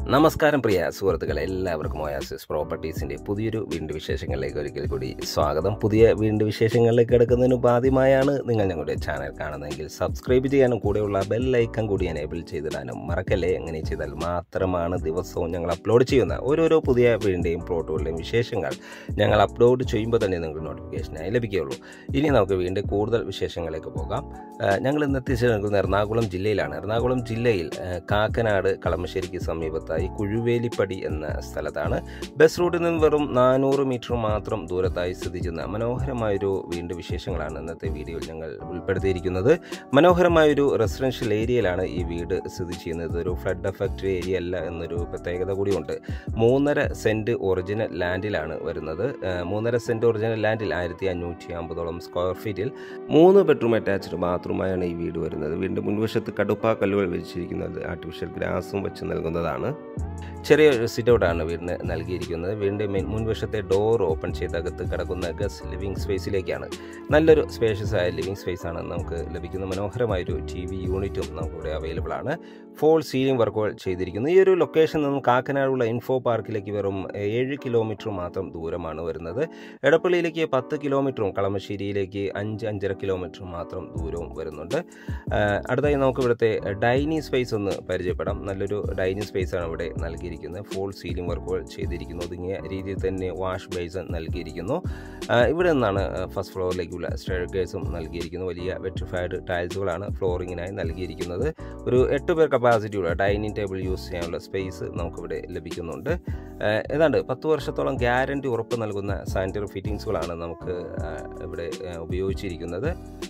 നമസ്കാരം പ്രിയ സുഹൃത്തുക്കളെ എല്ലാവർക്കും ഒയാസിസ് പ്രോപ്പർട്ടീസിൻ്റെ പുതിയൊരു വീണ്ടും വിശേഷങ്ങളിലേക്ക് ഒരിക്കൽ കൂടി സ്വാഗതം പുതിയ വീണ്ടും വിശേഷങ്ങളിലേക്ക് കിടക്കുന്നതിന് മുമ്പ് ആദ്യമായാണ് നിങ്ങൾ ഞങ്ങളുടെ ചാനൽ കാണുന്നതെങ്കിൽ സബ്സ്ക്രൈബ് ചെയ്യാനും കൂടെയുള്ള ബെൽ ഐക്കൺ കൂടി എനേബിൾ ചെയ്തിടാനും മറക്കല്ലേ അങ്ങനെ ചെയ്താൽ മാത്രമാണ് ദിവസവും ഞങ്ങൾ അപ്ലോഡ് ചെയ്യുന്ന ഓരോരോ പുതിയ വീടിൻ്റെയും പ്ലോട്ടുകളുടെയും വിശേഷങ്ങൾ ഞങ്ങൾ അപ്ലോഡ് ചെയ്യുമ്പോൾ തന്നെ നിങ്ങൾക്ക് നോട്ടിഫിക്കേഷനായി ലഭിക്കുകയുള്ളൂ ഇനി നമുക്ക് വീണ്ടും കൂടുതൽ വിശേഷങ്ങളിലേക്ക് പോകാം ആ, ഞങ്ങൾ ഇന്ന് എത്തിച്ചു നിൽക്കുന്നത് എറണാകുളം ജില്ലയിലാണ് എറണാകുളം ജില്ലയിൽ ആ, കാക്കനാട് കളമശ്ശേരിക്ക് സമീപത്തായി കുഴുവേലിപ്പടി എന്ന സ്ഥലത്താണ് ബസ് റൂട്ടിൽ നിന്ന് വെറും നാനൂറ് മീറ്റർ മാത്രം ദൂരത്തായി സ്ഥിതി ചെയ്യുന്ന മനോഹരമായൊരു വീണ്ടും വിശേഷങ്ങളാണ് ഇന്നത്തെ വീഡിയോയിൽ ഞങ്ങൾ ഉൾപ്പെടുത്തിയിരിക്കുന്നത് മനോഹരമായൊരു റെസിഡൻഷ്യൽ ഏരിയയിലാണ് ഈ വീട് സ്ഥിതി ചെയ്യുന്നത് ഒരു ഫ്ലഡ് എഫക്റ്റ് ഏരിയ അല്ല എന്നൊരു പ്രത്യേകത കൂടിയുണ്ട് മൂന്നര സെൻറ്റ് ഒറിജിനൽ ലാൻഡിലാണ് വരുന്നത് ആ, മൂന്നര സെൻറ്റ് ഒറിജിനൽ ലാൻഡിൽ ആയിരത്തി അഞ്ഞൂറ്റി അമ്പതോളം സ്ക്വയർ ഫീറ്റിൽ മൂന്ന് ബെഡ്റൂം അറ്റാച്ച്ഡ് ബാത്റൂമായാണ് ഈ വീട് വരുന്നത് വീടിൻ്റെ മുൻവശത്ത് കടുപ്പാ കല്ലുകൾ വിരിച്ചിരിക്കുന്നത് ആർട്ടിഫിഷ്യൽ ഗ്രാസും വെച്ച് നൽകുന്നതാണ് ചെറിയൊരു സിറ്റ് ഔട്ടാണ് വീടിന് നൽകിയിരിക്കുന്നത് വീടിൻ്റെ മെയിൻ മുൻവശത്തെ ഡോർ ഓപ്പൺ ചെയ്ത് അകത്ത് കിടക്കുന്ന ഗസ് ലിവിംഗ് സ്പേസിലേക്കാണ് നല്ലൊരു സ്പേഷ്യസ് ആയ ലിവിംഗ് സ്പേസ് ആണ് നമുക്ക് ലഭിക്കുന്ന മനോഹരമായൊരു ടി വി യൂണിറ്റും നമുക്കിവിടെ അവൈലബിൾ ആണ് ഫോൾ സീലിംഗ് വർക്കുകൾ ചെയ്തിരിക്കുന്നു ഈ ഒരു ലൊക്കേഷൻ നിന്നും കാക്കനാടുള്ള ഇൻഫോ പാർക്കിലേക്ക് വെറും ഏഴ് കിലോമീറ്റർ മാത്രം ദൂരമാണ് വരുന്നത് എടപ്പള്ളിയിലേക്ക് പത്ത് കിലോമീറ്ററും കളമശ്ശേരിയിലേക്ക് അഞ്ച് അഞ്ചര കിലോമീറ്ററും മാത്രം ദൂരവും വരുന്നുണ്ട് ആ, അടുത്തായി നമുക്ക് ഇവിടുത്തെ ഡൈനിങ് സ്പേസ് ഒന്ന് പരിചയപ്പെടാം നല്ലൊരു ഡൈനിങ് സ്പേസ് ആണ് ഇവിടെ നൽകിയിരിക്കുന്നത് ഫോൾ സീലിംഗ് വർക്കുകൾ ചെയ്തിരിക്കുന്നു ഒതുങ്ങിയ രീതിയിൽ തന്നെ വാഷ് ബേസൺ നൽകിയിരിക്കുന്നു ആ, ഇവിടെ നിന്നാണ് ഫസ്റ്റ് ഫ്ലോറിലേക്കുള്ള സ്റ്റെയർ കേസും നൽകിയിരിക്കുന്നു വലിയ വെട്രിഫൈഡ് ടൈൽസുകളാണ് ഫ്ലോറിങ്ങിനായി നൽകിയിരിക്കുന്നത് ഒരു എട്ട് പേർ കപ്പാസിറ്റിയുള്ള ഡൈനിങ് ടേബിൾ യൂസ് ചെയ്യാനുള്ള സ്പേസ് നമുക്കിവിടെ ലഭിക്കുന്നുണ്ട് ആ, ഏതാണ്ട് പത്ത് വർഷത്തോളം ഗ്യാരണ്ടി ഉറപ്പ് നൽകുന്ന സാനിറ്ററി ഫിറ്റിങ്സുകളാണ് നമുക്ക് ആ, ഇവിടെ ആ, ഉപയോഗിച്ചിരിക്കുന്നത്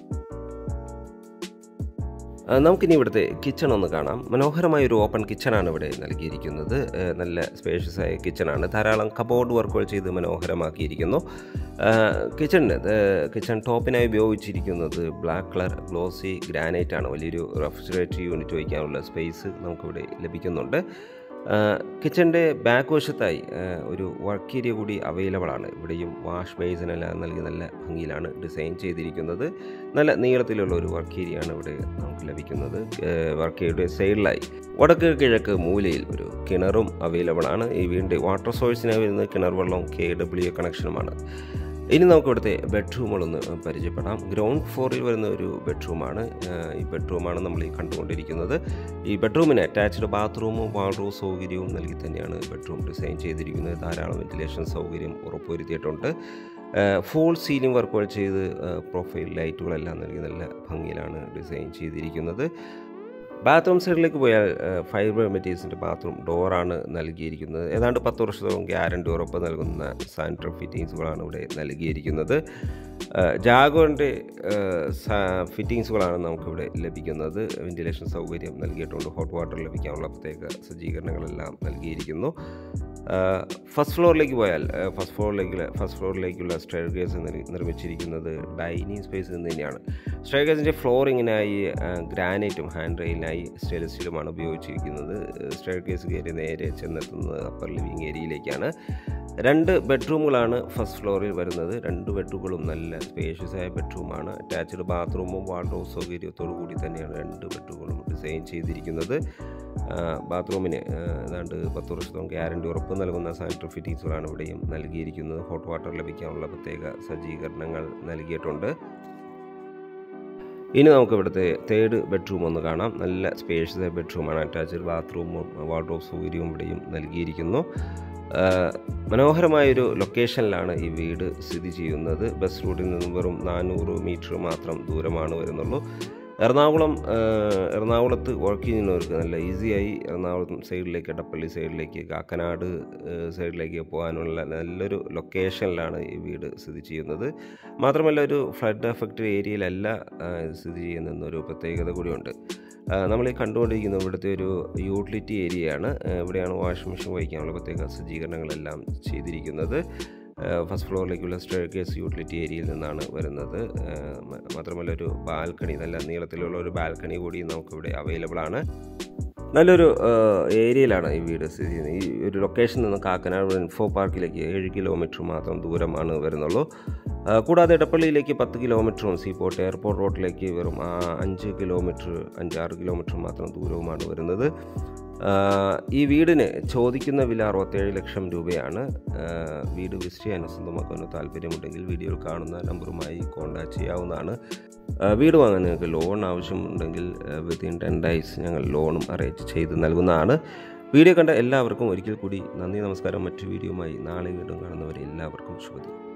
ആ, നമുക്കിനി ഇവിടുത്തെ കിച്ചൺ ഒന്ന് കാണാം മനോഹരമായ ഒരു ഓപ്പൺ കിച്ചണാണ് ഇവിടെ നൽകിയിരിക്കുന്നത് ആ, നല്ല സ്പേഷ്യസ് ആയ കിച്ചണാണ് ധാരാളം കബോർഡ് വർക്കുകൾ ചെയ്ത് മനോഹരമാക്കിയിരിക്കുന്നു കിച്ചണിന് കിച്ചൺ ടോപ്പിനായി ഉപയോഗിച്ചിരിക്കുന്നത് ബ്ലാക്ക് കളർ ഗ്ലോസി ഗ്രാനൈറ്റ് ആണ് വലിയൊരു റെഫ്രിജറേറ്റർ യൂണിറ്റ് വയ്ക്കാനുള്ള സ്പേസ് നമുക്കിവിടെ ലഭിക്കുന്നുണ്ട് കിച്ചൻ്റെ ബാക്ക് വശത്തായി ആ, ഒരു വർക്ക് ഏരിയ കൂടി അവൈലബിൾ ആണ് ഇവിടെയും വാഷ് ബേസിനെല്ലാം നൽകി നല്ല ഭംഗിയിലാണ് ഡിസൈൻ ചെയ്തിരിക്കുന്നത് നല്ല നീളത്തിലുള്ള ഒരു വർക്ക് ഏരിയ ആണ് ഇവിടെ നമുക്ക് ലഭിക്കുന്നത് വർക്ക് ഏരിയയുടെ സൈഡിലായി വടക്ക് കിഴക്ക് മൂലയിൽ ഒരു കിണറും അവൈലബിൾ ആണ് ഈ വീടിൻ്റെ വാട്ടർ സോഴ്സിനായി വരുന്ന കിണർ വെള്ളവും കെ ഡബ്ല്യു കണക്ഷനുമാണ് ഇനി നമുക്ക് ഇവിടുത്തെ ബെഡ്റൂമുകളൊന്ന് പരിചയപ്പെടാം ഗ്രൗണ്ട് ഫ്ലോറിൽ വരുന്ന ഒരു ബെഡ്റൂമാണ് ആഹ് ഈ ബെഡ്റൂമാണ് നമ്മൾ ഈ കണ്ടുകൊണ്ടിരിക്കുന്നത് ഈ ബെഡ്റൂമിന് അറ്റാച്ച്ഡ് ബാത്റൂമും വാൾറൂം സൗകര്യവും നൽകി തന്നെയാണ് ബെഡ്റൂം ഡിസൈൻ ചെയ്തിരിക്കുന്നത് ധാരാളം വെന്റിലേഷൻ സൗകര്യം ഉറപ്പുവരുത്തിയിട്ടുണ്ട് ഫുൾ സീലിംഗ് വർക്കുകൾ ചെയ്ത് പ്രൊഫൈൽ ലൈറ്റുകളെല്ലാം നൽകി നല്ല ഭംഗിയിലാണ് ഡിസൈൻ ചെയ്തിരിക്കുന്നത് ബാത്റൂം സൈഡിലേക്ക് പോയാൽ ഫൈബർ മെറ്റീരിയൽസിൻ്റെ ബാത്റൂം ഡോറാണ് നൽകിയിരിക്കുന്നത് ഏതാണ്ട് പത്ത് വർഷത്തോളം ഗ്യാരണ്ടി ഉറപ്പ് നൽകുന്ന സാനിറ്ററി ഫിറ്റിങ്സുകളാണ് ഇവിടെ നൽകിയിരിക്കുന്നത് ജാഗോറിൻ്റെ ഫിറ്റിങ്സുകളാണ് നമുക്കിവിടെ ലഭിക്കുന്നത് വെന്റിലേഷൻ സൗകര്യം നൽകിയിട്ടുണ്ട് ഹോട്ട് വാട്ടർ ലഭിക്കാനുള്ള പ്രത്യേക സജ്ജീകരണങ്ങളെല്ലാം നൽകിയിരിക്കുന്നു ഫസ്റ്റ് ഫ്ലോറിലേക്ക് പോയാൽ ഫസ്റ്റ് ഫ്ലോറിലേക്ക് ഫസ്റ്റ് ഫ്ലോറിലേക്കുള്ള സ്റ്റെയർ കേസ് നിർമ്മിച്ചിരിക്കുന്നത് ഡൈനിങ് സ്പേസിൽ നിന്ന് തന്നെയാണ് സ്റ്റെയർ കേസിൻ്റെ ഫ്ലോറിങ്ങിനായി ഗ്രാനൈറ്റും ഹാൻഡ് റെയിലിനായി സ്റ്റെയിൻലെസ് സ്റ്റീലുമാണ് ഉപയോഗിച്ചിരിക്കുന്നത് സ്റ്റെയർ കേസ് കയറി നേരെ ചെന്നെത്തുന്നത് അപ്പർ ലിവിങ് ഏരിയയിലേക്കാണ് രണ്ട് ബെഡ്റൂമുകളാണ് ഫസ്റ്റ് ഫ്ലോറിൽ വരുന്നത് രണ്ട് ബെഡ്റൂമുകളും നല്ല സ്പേഷ്യസ് ആയ ബെഡ്റൂമാണ് അറ്റാച്ച്ഡ് ബാത്റൂമും വാർഡ്രോബ് സൗകര്യത്തോടു കൂടി തന്നെയാണ് രണ്ട് ബെഡ്റൂമുകളും ഡിസൈൻ ചെയ്തിരിക്കുന്നത് ആ, ബാത്റൂമിന് ആ, ഏതാണ്ട് പത്ത് വർഷത്തോളം ഗ്യാരണ്ടി ഉറപ്പ് നൽകുന്ന സാനിറ്ററി ഫിറ്റിങ്സുകളാണ് ഇവിടെയും നൽകിയിരിക്കുന്നത് ഹോട്ട് വാട്ടർ ലഭിക്കാനുള്ള പ്രത്യേക സജ്ജീകരണങ്ങൾ നൽകിയിട്ടുണ്ട് ഇനി നമുക്ക് ഇവിടുത്തെ തേർഡ് ബെഡ്റൂം ഒന്ന് കാണാം നല്ല സ്പേഷ്യസ് ബെഡ്റൂമാണ് അറ്റാച്ച്ഡ് ബാത്റൂമും വാർഡ്രോബ് സൗകര്യവും ഇവിടെയും നൽകിയിരിക്കുന്നു ആ, മനോഹരമായൊരു ലൊക്കേഷനിലാണ് ഈ വീട് സ്ഥിതി ചെയ്യുന്നത് ബസ് റൂട്ടിൽ നിന്നും വെറും നാനൂറ് മീറ്റർ മാത്രം ദൂരമാണ് വരുന്നുള്ളൂ എറണാകുളം ആ, എറണാകുളത്ത് വർക്ക് ചെയ്യുന്നവർക്ക് നല്ല ഈസിയായി എറണാകുളം സൈഡിലേക്ക് എടപ്പള്ളി സൈഡിലേക്ക് കാക്കനാട് ആ, സൈഡിലേക്ക് പോകാനുള്ള നല്ലൊരു ലൊക്കേഷനിലാണ് ഈ വീട് സ്ഥിതി ചെയ്യുന്നത് മാത്രമല്ല ഒരു ഫ്ലഡ് എഫക്റ്റ് ഏരിയയിലല്ല ആ, ഇത് സ്ഥിതി ചെയ്യുന്നതെന്നൊരു പ്രത്യേകത കൂടിയുണ്ട് ആ, നമ്മൾ ഈ കണ്ടുകൊണ്ടിരിക്കുന്ന ഇവിടുത്തെ ഒരു യൂട്ടിലിറ്റി ഏരിയയാണ് ആ, ഇവിടെയാണ് വാഷിംഗ് മെഷീൻ വഹിക്കാനുള്ള പ്രത്യേക സജ്ജീകരണങ്ങളെല്ലാം ചെയ്തിരിക്കുന്നത് ഫസ്റ്റ് ഫ്ലോറിലേക്കുള്ള സ്റ്റെയർ കേസ് യൂട്ടിലിറ്റി ഏരിയയിൽ നിന്നാണ് വരുന്നത് ആ, മ- മാത്രമല്ല ഒരു ബാൽക്കണി നല്ല നീളത്തിലുള്ള ഒരു ബാൽക്കണി കൂടി നമുക്കിവിടെ അവൈലബിൾ ആണ് നല്ലൊരു ആ, ഏരിയയിലാണ് ഈ വീട് സ്ഥിതി ചെയ്യുന്നത് ഈ ഒരു ലൊക്കേഷനിൽ നിന്ന് കാക്കനാട് ഇൻഫോ പാർക്കിലേക്ക് ഏഴ് കിലോമീറ്റർ മാത്രം ദൂരമാണ് വരുന്നുള്ളൂ ആ, കൂടാതെ ഇടപ്പള്ളിയിലേക്ക് പത്ത് കിലോമീറ്ററും സീപോർട്ട് എയർപോർട്ട് റോഡിലേക്ക് വെറും ആ, അഞ്ച് കിലോമീറ്റർ അഞ്ചാറ് കിലോമീറ്റർ മാത്രം ദൂരവുമാണ് വരുന്നത് ഈ വീടിന് ചോദിക്കുന്ന വില അറുപത്തേഴ് ലക്ഷം രൂപയാണ് ആ, വീട് വിസിറ്റ് ചെയ്യാനോ സ്വന്തമാക്കാനോ താല്പര്യമുണ്ടെങ്കിൽ വീഡിയോയിൽ കാണുന്ന നമ്പറുമായി കോൺടാക്റ്റ് ചെയ്യാവുന്നതാണ് ആ, വീട് വാങ്ങാൻ നിങ്ങൾക്ക് ലോൺ ആവശ്യമുണ്ടെങ്കിൽ വിത്തിൻ ടെൻ ഡേയ്സ് ഞങ്ങൾ ലോണും അറേഞ്ച് ചെയ്ത് നൽകുന്നതാണ് വീഡിയോ കണ്ട എല്ലാവർക്കും ഒരിക്കൽ കൂടി നന്ദി നമസ്കാരം മറ്റു വീഡിയോയുമായി നാളെ വീണ്ടും കാണുന്നവരെ എല്ലാവർക്കും ശുഭദിനം